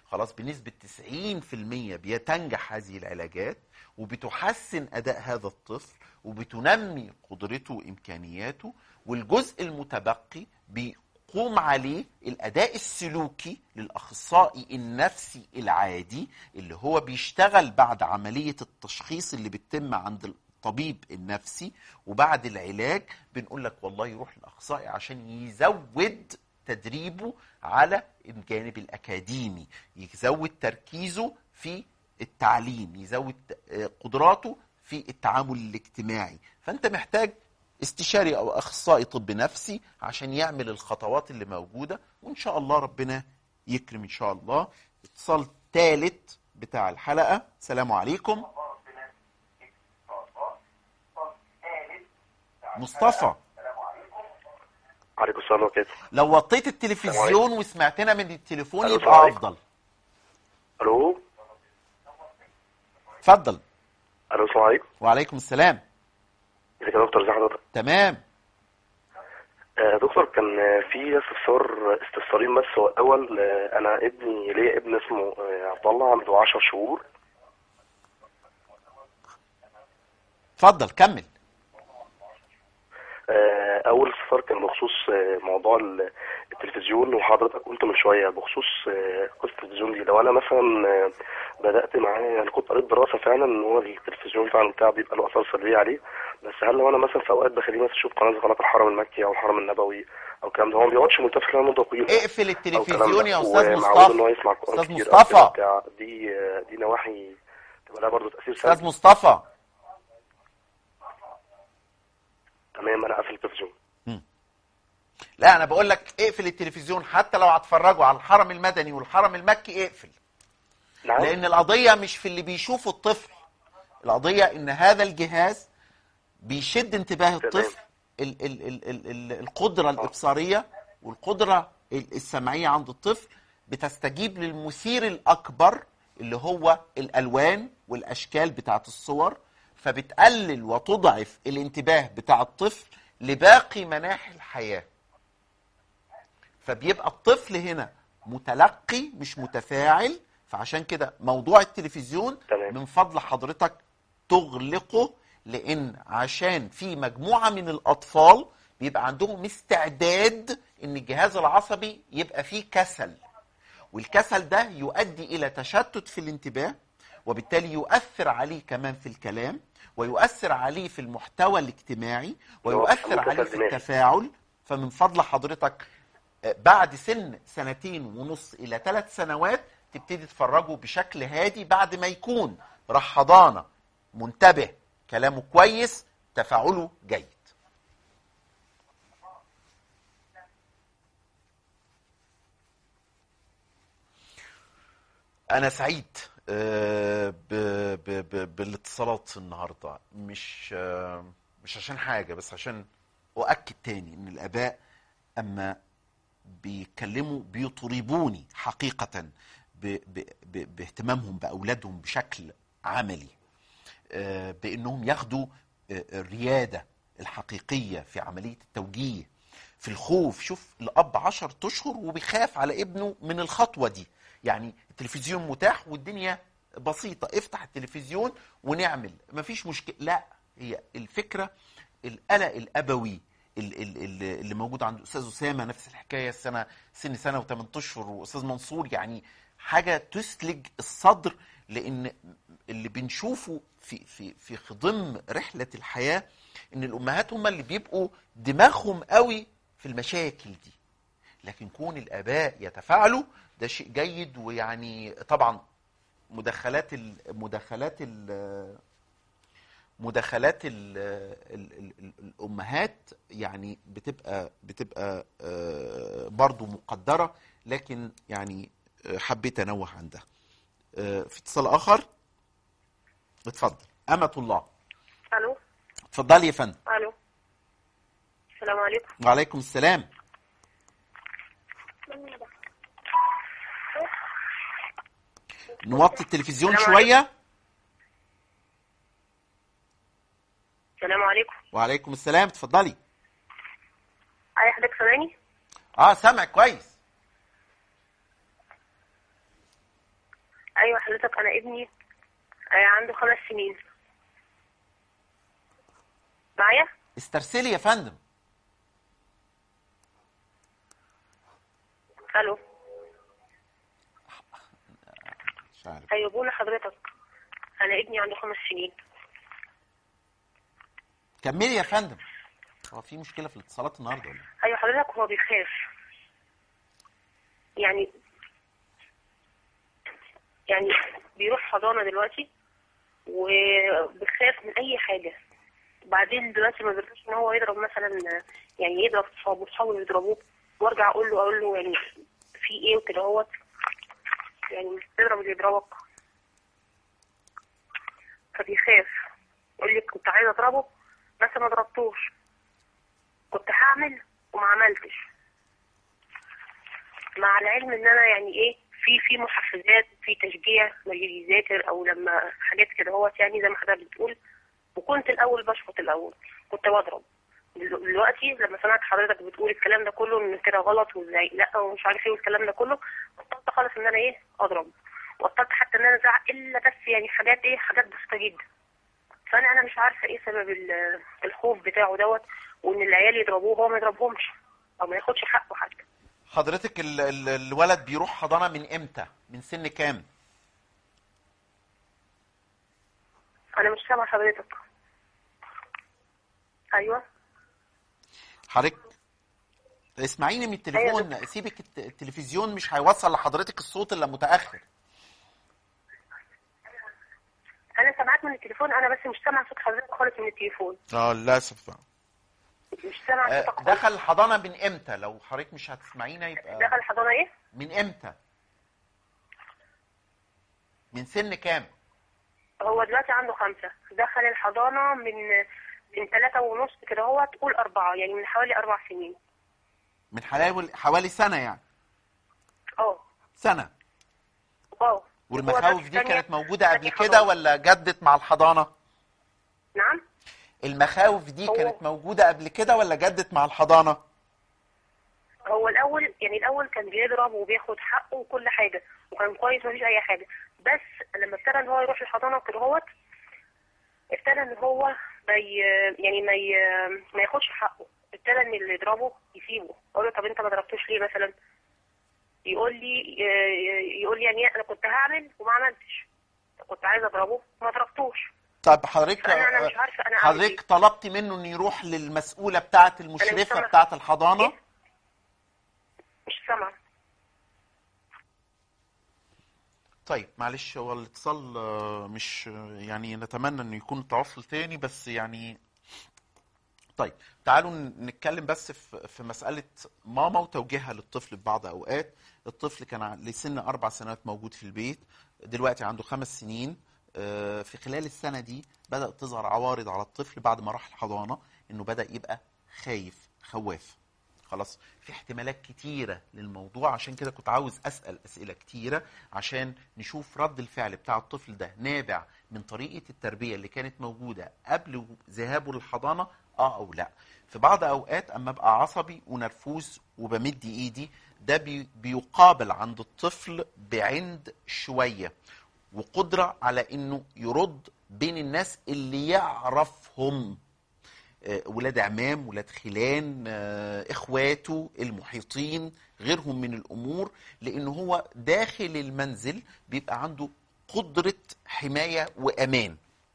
خلاص بنسبة 90% بيتنجح هذه العلاجات وبتحسن أداء هذا الطفل وبتنمي قدرته وإمكانياته والجزء المتبقي بيقوم عليه الأداء السلوكي للأخصائي النفسي العادي اللي هو بيشتغل بعد عملية التشخيص اللي بتتم عند الطبيب النفسي وبعد العلاج بنقول لك والله يروح للأخصائي عشان يزود تدريبه على الجانب الأكاديمي يزود تركيزه في التعليم يزود آه، قدراته في التعامل الاجتماعي فأنت محتاج استشاري أو أخصائي طب نفسي عشان يعمل الخطوات اللي موجودة وإن شاء الله ربنا يكرم إن شاء الله اتصال ثالث بتاع الحلقة سلام عليكم مصطفى عليكم السلام وكده لو وطيت التلفزيون وسمعتنا من التليفون ألو، يبقى السلام عليكم. افضل الو اتفضل الو السلام عليكم وعليكم السلام ازيك يا دكتور ازي حضرتك تمام آه، دكتور كان آه، في استفسار استفسارين بس هو الاول آه، انا ابني ليا ابن اسمه آه، عبد الله عنده 10 شهور اتفضل كمل آه، اول استفسار كان بخصوص آه، موضوع ال- التلفزيون وحضرتك قلت من شويه بخصوص آه، قصه التلفزيون دي لو انا مثلا آه، بدات معاه يعني كنت قريت دراسه فعلا ان هو التلفزيون فعلا بتاعه بيبقى له اثار سلبيه عليه بس هل لو انا مثلا في اوقات بخليه مثلا يشوف قناه زي قناه الحرم المكي او الحرم النبوي او الكلام ده هو ما بيقعدش منتبه لها مده طويله اقفل أو الكلام التلفزيون ده. يا استاذ ومعود ان هو مصطفى يسمع القران أستاذ كتير أو كده مصطفى. بتاع دي آه، دي نواحي تبقى لها برضه تاثير استاذ سلبي مصطفى تمام انا قافل التلفزيون لا انا بقول لك اقفل التلفزيون حتى لو هتفرجوا على الحرم المدني والحرم المكي اقفل نعم لان القضيه مش في اللي بيشوفه الطفل القضيه ان هذا الجهاز بيشد انتباه الطفل ال ال ال ال ال القدره الابصاريه والقدره ال- السمعيه عند الطفل بتستجيب للمثير الاكبر اللي هو الالوان والاشكال بتاعت الصور فبتقلل وتضعف الانتباه بتاع الطفل لباقي مناحي الحياه فبيبقى الطفل هنا متلقي مش متفاعل فعشان كده موضوع التلفزيون تمام. من فضل حضرتك تغلقه لان عشان في مجموعه من الاطفال بيبقى عندهم استعداد ان الجهاز العصبي يبقى فيه كسل والكسل ده يؤدي الى تشتت في الانتباه وبالتالي يؤثر عليه كمان في الكلام ويؤثر عليه في المحتوى الاجتماعي ويؤثر كسل عليه في دماغي. التفاعل فمن فضل حضرتك آه، بعد سن سنتين ونص الى ثلاث سنوات تبتدي تفرجه بشكل هادي بعد ما يكون راح حضانه منتبه كلامه كويس تفاعله جيد انا سعيد آه، ب- ب- ب- بالاتصالات النهارده مش آه، مش عشان حاجه بس عشان اؤكد تاني ان الاباء اما بيتكلموا بيطربوني حقيقه ب- ب- ب- باهتمامهم باولادهم بشكل عملي آه، بانهم ياخدوا آه، الرياده الحقيقيه في عمليه التوجيه في الخوف شوف الاب عشر اشهر وبيخاف على ابنه من الخطوه دي يعني التلفزيون متاح والدنيا بسيطه افتح التلفزيون ونعمل مفيش مشكله لا هي الفكره القلق الابوي ال- ال- ال- اللي موجود عند استاذ اسامه نفس الحكايه السنه سن سنه و8 اشهر واستاذ منصور يعني حاجه تسلج الصدر لان اللي بنشوفه في في في خضم رحله الحياه ان الامهات هم اللي بيبقوا دماغهم قوي في المشاكل دي لكن كون الاباء يتفاعلوا ده شيء جيد ويعني طبعا مداخلات ال مداخلات ال مداخلات ال ال ال ال الامهات يعني بتبقى بتبقى آه، برضو مقدره لكن يعني آه، حبيت انوه عن ده آه، في اتصال اخر اتفضل امه الله الو اتفضلي يا فندم الو السلام عليكم وعليكم السلام نوطي التلفزيون السلام شويه السلام عليكم وعليكم السلام اتفضلي اي حضرتك سامعني اه سامع كويس حضرتك انا ابني آه، عنده خمس سنين معايا استرسلي يا فندم الو مش عارف ايوه بقول لحضرتك انا ابني عنده خمس سنين كملي يا فندم هو في مشكله في الاتصالات النهارده ولا إيه؟ ايوه حضرتك هو بيخاف يعني يعني بيروح حضانة دلوقتي وبيخاف من اي حاجة بعدين دلوقتي ما بيرضاش ان هو يضرب مثلا يعني يضرب صحابه صحابه يضربوه وارجع اقول له اقول له يعني في ايه وكده هوت يعني مش تضرب اللي يضربك فبيخاف يقول لي كنت عايز اضربه بس ما ضربتوش كنت هعمل وما عملتش مع العلم ان انا يعني ايه في في محفزات في تشجيع لما يجي يذاكر او لما حاجات كده هوت يعني زي ما حضرتك بتقول وكنت الاول بشفط الاول كنت بضرب دلو- دلوقتي لما سمعت حضرتك بتقول الكلام ده كله ان كده غلط وازاي لا ومش عارف ايه والكلام ده كله بطلت خالص ان انا ايه اضرب بطلت حتى ان انا ازعق الا بس يعني حاجات ايه حاجات بسيطه جدا فانا انا مش عارفه ايه سبب ال- الخوف بتاعه دوت وان العيال يضربوه هو ما يضربهمش او ما ياخدش حقه حتى حضرتك ال ال الولد بيروح حضانه من امتى من سن كام انا مش سامعه حضرتك ايوه حضرتك اسمعيني من التليفون سيبك الت- التلفزيون مش هيوصل لحضرتك الصوت الا متاخر انا سامعاك من التليفون انا بس مش سامعه صوت حضرتك خالص من التليفون اه للاسف مش سامعه آه، صوتك خالص دخل الحضانه من امتى لو حضرتك مش هتسمعينا يبقى دخل حضانه ايه من امتى من سن كام هو دلوقتي عنده خمسة دخل الحضانة من من ثلاثة ونص كده هو تقول أربعة يعني من حوالي أربع سنين من حوالي حوالي سنه يعني اه سنه اه هو والمخاوف بس دي تانية- كانت موجوده قبل تانية كده حضانة. ولا جدت مع الحضانه نعم المخاوف دي هو- كانت موجوده قبل كده ولا جدت مع الحضانه هو الأول يعني الأول كان بيضرب وبياخد حقه وكل حاجة وكان كويس مفيش أي حاجة بس لما ابتدى إن هو يروح الحضانة كده هوت ابتدى إن هو ما ي... يعني ما ي... ما ياخدش حقه ابتدى إن اللي يضربه يسيبه أقول له طب أنت ما ضربتوش ليه مثلا يقول لي يقول لي يعني أنا كنت هعمل وما عملتش كنت عايز أضربه ما ضربتوش طب حضرتك فأنا أنا مش عارفة أنا أعمل إيه حضرتك طلبت منه انه يروح للمسؤوله بتاعه المشرفه سامعة. بتاعه الحضانه إيه؟ مش سامعة طيب معلش هو الاتصال آه، مش يعني نتمنى انه يكون تواصل تاني بس يعني طيب تعالوا ن- نتكلم بس في في مسألة ماما وتوجيهها للطفل في بعض أوقات الطفل كان ع- لسن أربع سنوات موجود في البيت دلوقتي عنده خمس سنين آه، في خلال السنة دي بدأت تظهر عوارض على الطفل بعد ما راح الحضانة إنه بدأ يبقى خايف خواف خلاص في احتمالات كتيرة للموضوع عشان كده كنت عاوز أسأل أسئلة كتيرة عشان نشوف رد الفعل بتاع الطفل ده نابع من طريقة التربية اللي كانت موجودة قبل ذهابه للحضانة اه او لا في بعض اوقات اما ابقى عصبي ونرفوز وبمد ايدي ده بي بيقابل عند الطفل بعند شوية وقدرة على انه يرد بين الناس اللي يعرفهم آه، ولاد عمام ولاد خلان آه، اخواته المحيطين غيرهم من الامور لان هو داخل المنزل بيبقى عنده قدرة حماية وامان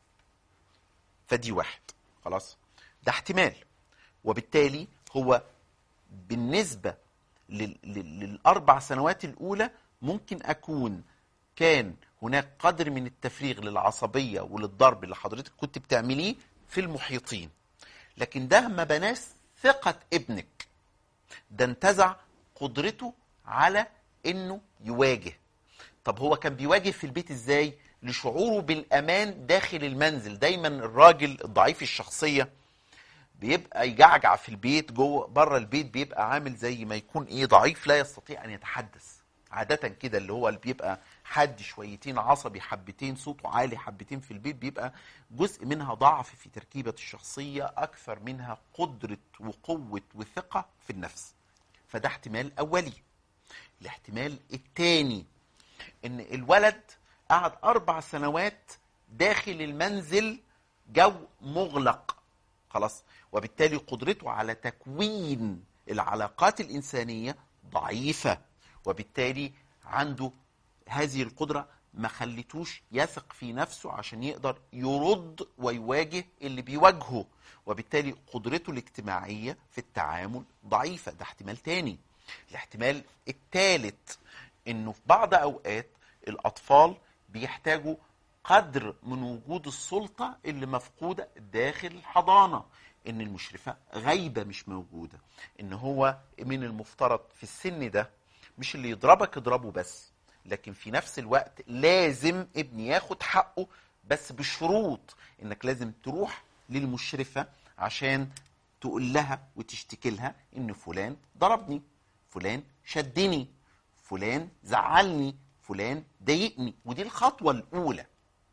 فدي واحد خلاص ده احتمال وبالتالي هو بالنسبة لل- لل- للأربع سنوات الأولى ممكن أكون كان هناك قدر من التفريغ للعصبية وللضرب اللي حضرتك كنت بتعمليه في المحيطين لكن ده ما بناش ثقة ابنك ده انتزع قدرته على انه يواجه طب هو كان بيواجه في البيت ازاي لشعوره بالامان داخل المنزل دايما الراجل الضعيف الشخصيه بيبقى يجعجع في البيت جوه بره البيت بيبقى عامل زي ما يكون ايه ضعيف لا يستطيع ان يتحدث عادة كده اللي هو اللي بيبقى حد شويتين عصبي حبتين صوته عالي حبتين في البيت بيبقى جزء منها ضعف في تركيبة الشخصية أكثر منها قدرة وقوة وثقة في النفس فده احتمال أولي الاحتمال الثاني ان الولد قعد اربع سنوات داخل المنزل جو مغلق خلاص وبالتالي قدرته على تكوين العلاقات الانسانيه ضعيفه وبالتالي عنده هذه القدره ما خلتوش يثق في نفسه عشان يقدر يرد ويواجه اللي بيواجهه وبالتالي قدرته الاجتماعيه في التعامل ضعيفه ده احتمال تاني الاحتمال الثالث انه في بعض اوقات الاطفال بيحتاجوا قدر من وجود السلطه اللي مفقوده داخل الحضانه ان المشرفه غايبه مش موجوده ان هو من المفترض في السن ده مش اللي يضربك اضربه بس لكن في نفس الوقت لازم ابني ياخد حقه بس بشروط انك لازم تروح للمشرفه عشان تقول لها وتشتكي لها ان فلان ضربني فلان شدني فلان زعلني فلان ضايقني ودي الخطوه الاولى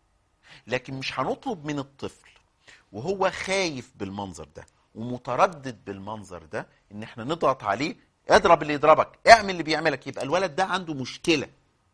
لكن مش هنطلب من الطفل وهو خايف بالمنظر ده ومتردد بالمنظر ده ان احنا نضغط عليه اضرب اللي يضربك اعمل اللي بيعملك يبقى الولد ده عنده مشكله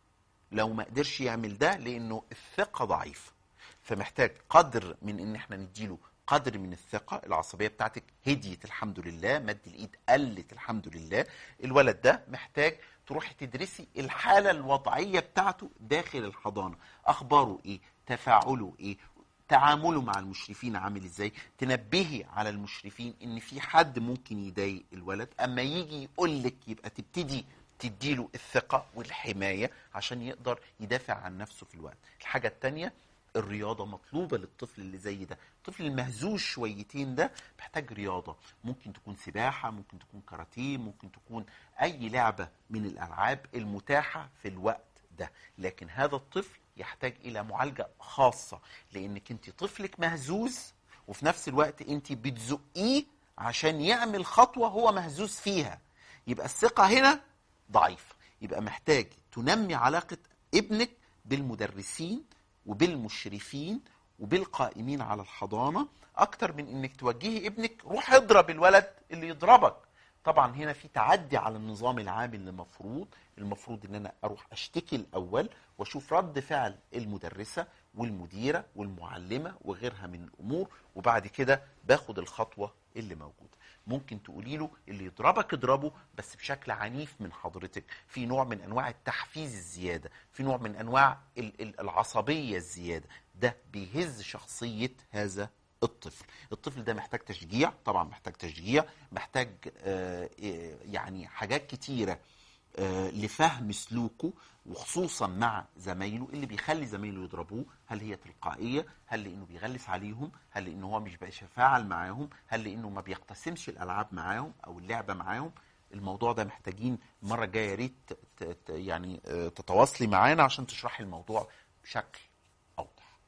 لو ما قدرش يعمل ده لانه الثقه ضعيفه فمحتاج قدر من ان احنا نديله قدر من الثقه العصبيه بتاعتك هديت الحمد لله مد الايد قلت الحمد لله الولد ده محتاج تروحي تدرسي الحاله الوضعيه بتاعته داخل الحضانه اخباره ايه تفاعله ايه تعامله مع المشرفين عامل ازاي تنبهي على المشرفين ان في حد ممكن يضايق الولد اما يجي يقول لك يبقى تبتدي تديله الثقة والحماية عشان يقدر يدافع عن نفسه في الوقت الحاجة التانية الرياضة مطلوبة للطفل اللي زي ده الطفل المهزوز شويتين ده محتاج رياضة ممكن تكون سباحة ممكن تكون كاراتيه ممكن تكون أي لعبة من الألعاب المتاحة في الوقت ده لكن هذا الطفل يحتاج إلى معالجة خاصة لأنك أنت طفلك مهزوز وفي نفس الوقت أنت بتزقيه عشان يعمل خطوة هو مهزوز فيها يبقى الثقة هنا ضعيفة يبقى محتاج تنمي علاقة ابنك بالمدرسين وبالمشرفين وبالقائمين على الحضانة أكتر من إنك توجهي ابنك روح اضرب الولد اللي يضربك طبعا هنا في تعدي على النظام العام اللي المفروض المفروض ان انا اروح اشتكي الاول واشوف رد فعل المدرسه والمديره والمعلمه وغيرها من الامور وبعد كده باخد الخطوه اللي موجوده ممكن تقولي له اللي يضربك اضربه بس بشكل عنيف من حضرتك في نوع من انواع التحفيز الزياده في نوع من انواع ال- ال- العصبيه الزياده ده بيهز شخصيه هذا الطفل الطفل ده محتاج تشجيع طبعا محتاج تشجيع محتاج آه، آه، يعني حاجات كتيره آه، لفهم سلوكه وخصوصا مع زمايله اللي بيخلي زمايله يضربوه هل هي تلقائيه هل لانه بيغلس عليهم هل لانه هو مش بيتفاعل معاهم هل لانه ما بيقتسمش الالعاب معاهم او اللعبه معاهم الموضوع ده محتاجين المره الجايه يا ريت ت- ت- يعني آه، تتواصلي معانا عشان تشرحي الموضوع بشكل اوضح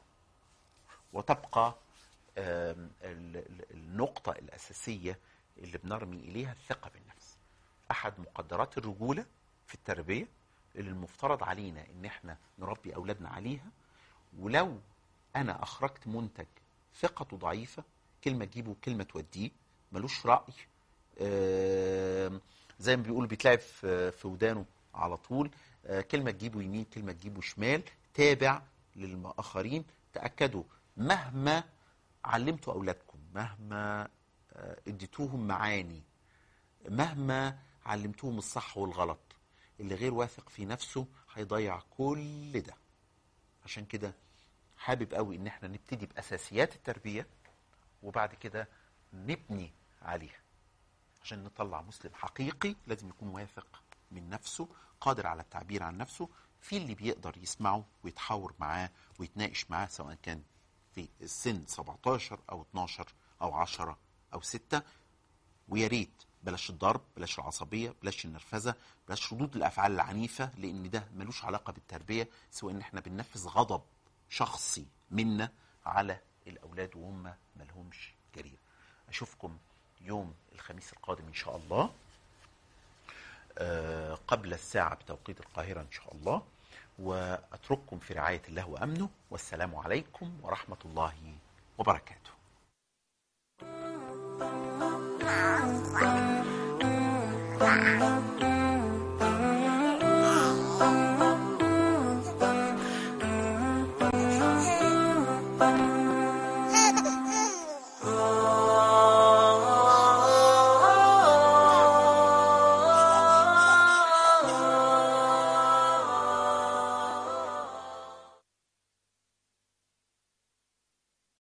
وتبقى آم، ال- ال- النقطة الأساسية اللي بنرمي إليها الثقة بالنفس أحد مقدرات الرجولة في التربية اللي المفترض علينا إن إحنا نربي أولادنا عليها ولو أنا أخرجت منتج ثقته ضعيفة كلمة تجيبه كلمة توديه ملوش رأي آم، زي ما بيقولوا بيتلعب في في ودانه على طول آه، كلمة تجيبه يمين كلمة تجيبه شمال تابع للآخرين تأكدوا مهما علمتوا أولادكم مهما آه، اديتوهم معاني مهما علمتوهم الصح والغلط اللي غير واثق في نفسه هيضيع كل ده عشان كده حابب قوي ان احنا نبتدي باساسيات التربيه وبعد كده نبني عليها عشان نطلع مسلم حقيقي لازم يكون واثق من نفسه قادر على التعبير عن نفسه في اللي بيقدر يسمعه ويتحاور معاه ويتناقش معاه سواء كان في السن 17 او 12 او 10 او 6 ويا ريت بلاش الضرب بلاش العصبيه بلاش النرفزه بلاش ردود الافعال العنيفه لان ده ملوش علاقه بالتربيه سوى ان احنا بننفذ غضب شخصي منا على الاولاد وهم ملهمش جريمه اشوفكم يوم الخميس القادم ان شاء الله آه، قبل الساعه بتوقيت القاهره ان شاء الله واترككم في رعايه الله وامنه والسلام عليكم ورحمه الله وبركاته Thank you.